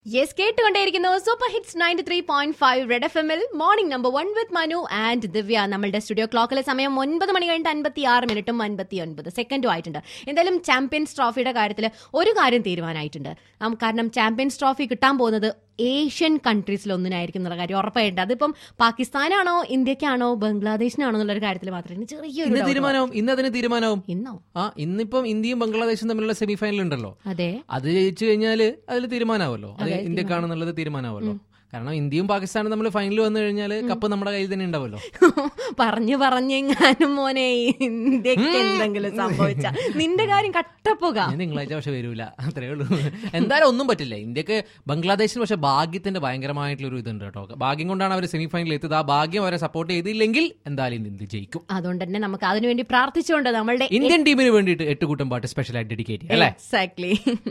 yes കേട്ടുകൊണ്ടേയിരിക്കുന്നു super hits ninety three point five red F എമ്മിൽ morning number one with Manu and Divya നമ്മളുടെ studio ക്ലോക്കിലെ സമയം ഒൻപത് മണി കഴിഞ്ഞിട്ട് അൻപത്തി ആറ് മിനിറ്റും അൻപത്തി ഒൻപത് സെക്കൻഡും ആയിട്ടുണ്ട് എന്തായാലും ചാമ്പ്യൻസ് ട്രോഫിയുടെ കാര്യത്തിൽ ഒരു കാര്യം തീരുമാനമായിട്ടുണ്ട് നാം കാരണം ചാമ്പ്യൻസ് ട്രോഫി കിട്ടാൻ പോകുന്നത് ഏഷ്യൻ കൺട്രീസിൽ ഒന്നിനായിരിക്കും എന്നുള്ള കാര്യം ഉറപ്പായിട്ടുണ്ട് അതിപ്പം പാകിസ്ഥാനാണോ ഇന്ത്യക്കാണോ ബംഗ്ലാദേശിനാണോ എന്നുള്ള കാര്യത്തിൽ മാത്രമേ ചെറിയൊരു ഇന്ന് doubt തീരുമാനവും ഇന്ന് അതിന് തീരുമാനവും ഇന്നോ ആ ഇന്നിപ്പം ഇന്ത്യയും ബംഗ്ലാദേശും തമ്മിലുള്ള സെമി ഫൈനൽ ഉണ്ടല്ലോ അതെ അത് ജയിച്ചു കഴിഞ്ഞാൽ അതിൽ തീരുമാനമാവല്ലോ അത് ഇന്ത്യക്കാണെന്നുള്ളത് തീരുമാനമാവല്ലോ കാരണം ഇന്ത്യയും പാകിസ്ഥാനും തമ്മിൽ ഫൈനൽ വന്നു കഴിഞ്ഞാൽ കപ്പ് നമ്മുടെ കയ്യിൽ തന്നെ ഉണ്ടാവല്ലോ പറഞ്ഞു പറഞ്ഞെങ്ങാനും മോനെ ഇന്ത്യക്ക് എന്തെങ്കിലും സംഭവിച്ച നിന്റെ കാര്യം കട്ടപ്പുക ഞാൻ തിങ്കളാഴ്ച പക്ഷെ വരൂല അത്രേ ഉള്ളൂ എന്തായാലും ഒന്നും പറ്റില്ല ഇന്ത്യക്ക് ബംഗ്ലാദേശിന് പക്ഷെ ഭാഗ്യത്തിന്റെ ഭയങ്കരമായിട്ടുള്ള ഒരു ഇതുണ്ട് കേട്ടോ ഭാഗ്യം കൊണ്ടാണ് അവർ സെമി ഫൈനലിൽ എത്തിയത് ആ ഭാഗ്യം അവരെ സപ്പോർട്ട് ചെയ്തില്ലെങ്കിൽ എന്തായാലും ഇന്ത്യ ജയിക്കും അതുകൊണ്ട് തന്നെ നമുക്ക് അതിനുവേണ്ടി പ്രാർത്ഥിച്ചുകൊണ്ട് നമ്മളുടെ ഇന്ത്യൻ ടീമിന് വേണ്ടിയിട്ട് എട്ട് കൂട്ടം പാട്ട് സ്പെഷ്യലായിട്ട് ഡെഡിക്കേറ്റ് അല്ലേ എക്സാക്ട്ലി